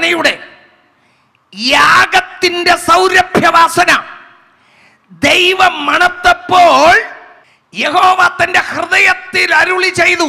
ആരാധനയുടെ യാഗത്തിന്റെ സൗരഭ്യവാസന ദൈവം മണത്തപ്പോൾ യഹോവ തന്റെ ഹൃദയത്തിൽ അരുളി ചെയ്തു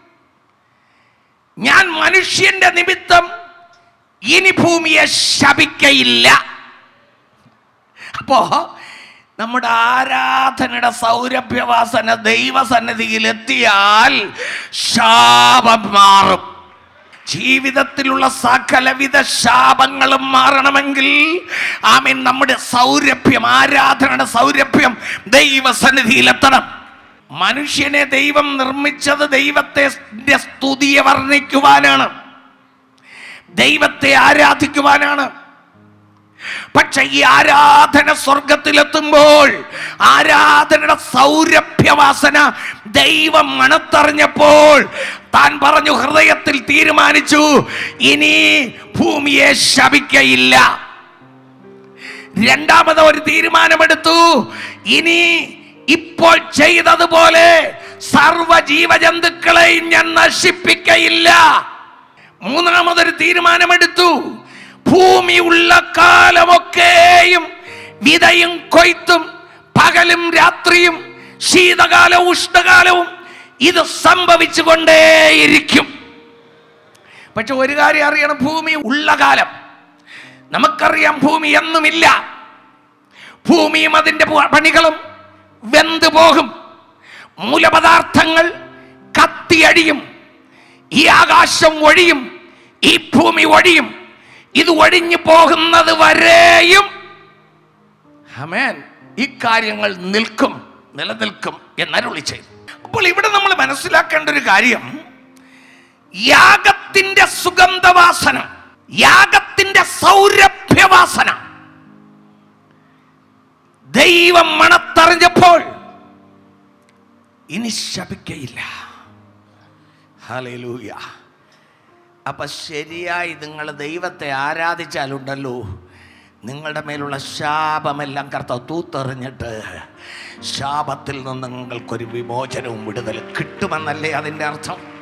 ഞാൻ മനുഷ്യന്റെ നിമിത്തം ഇനി ഭൂമിയെ ശപിക്കയില്ല അപ്പോ നമ്മുടെ ആരാധനയുടെ സൗരഭ്യവാസന ദൈവസന്നിധിയിൽ എത്തിയാൽ ശാപം മാറും ജീവിതത്തിലുള്ള സകലവിധ ശാപങ്ങളും മാറണമെങ്കിൽ ആമീൻ നമ്മുടെ സൗരഭ്യം ആരാധനയുടെ സൗരഭ്യം ദൈവസന്നിധിയിലെത്തണം മനുഷ്യനെ ദൈവം നിർമ്മിച്ചത് ദൈവത്തെ സ്തുതിയെ വർണ്ണിക്കുവാനാണ് ദൈവത്തെ ആരാധിക്കുവാനാണ് പക്ഷെ ഈ ആരാധന സ്വർഗത്തിലെത്തുമ്പോൾ ആരാധനയുടെ സൗരഭ്യവാസന ദൈവം മണത്തറിഞ്ഞപ്പോൾ താൻ പറഞ്ഞു ഹൃദയത്തിൽ തീരുമാനിച്ചു ഇനി ഭൂമിയെ ശപിക്കയില്ല രണ്ടാമത് ഒരു തീരുമാനമെടുത്തു ഇനി ഇപ്പോൾ ചെയ്തതുപോലെ സർവ ജീവജന്തുക്കളെയും ഞാൻ നശിപ്പിക്കയില്ല മൂന്നാമതൊരു തീരുമാനമെടുത്തു ഭൂമി ഉള്ള കാലമൊക്കെയും വിതയും കൊയ്ത്തും പകലും രാത്രിയും ശീതകാലവും ഉഷ്ണകാലവും ഇത് സംഭവിച്ചു കൊണ്ടേയിരിക്കും പക്ഷെ ഒരു കാര്യം അറിയണം ഭൂമി ഉള്ള കാലം നമുക്കറിയാം ഭൂമി എന്നുമില്ല ഭൂമിയും അതിൻ്റെ പു- പണികളും വെന്തു പോകും മൂലപദാർത്ഥങ്ങൾ കത്തിയടിയും ഈ ആകാശം ഒഴിയും ഈ ഭൂമി ഒഴിയും ഇത് ഒഴിഞ്ഞു പോകുന്നത് വരെയും അമേൻ ഈ കാര്യങ്ങൾ നിൽക്കും നിലനിൽക്കും എന്നരുളി ചെയ്തു അപ്പോൾ ഇവിടെ നമ്മൾ മനസ്സിലാക്കേണ്ട ഒരു കാര്യം യാഗത്തിന്റെ സുഗന്ധവാസന യാഗത്തിന്റെ സൗരഭ്യവാസന ദൈവം മണത്തറിഞ്ഞപ്പോൾ ഇനി ശപിക്കയില്ല ഹല്ലേലൂയ അപ്പൊ ശരിയായി നിങ്ങൾ ദൈവത്തെ ആരാധിച്ചാലുണ്ടല്ലോ നിങ്ങളുടെ മേലുള്ള ശാപമെല്ലാം കർത്താവ് തൂത്തെറിഞ്ഞിട്ട് ശാപത്തിൽ നിന്ന് നിങ്ങൾക്കൊരു വിമോചനവും വിടുതൽ കിട്ടുമെന്നല്ലേ അതിൻ്റെ അർത്ഥം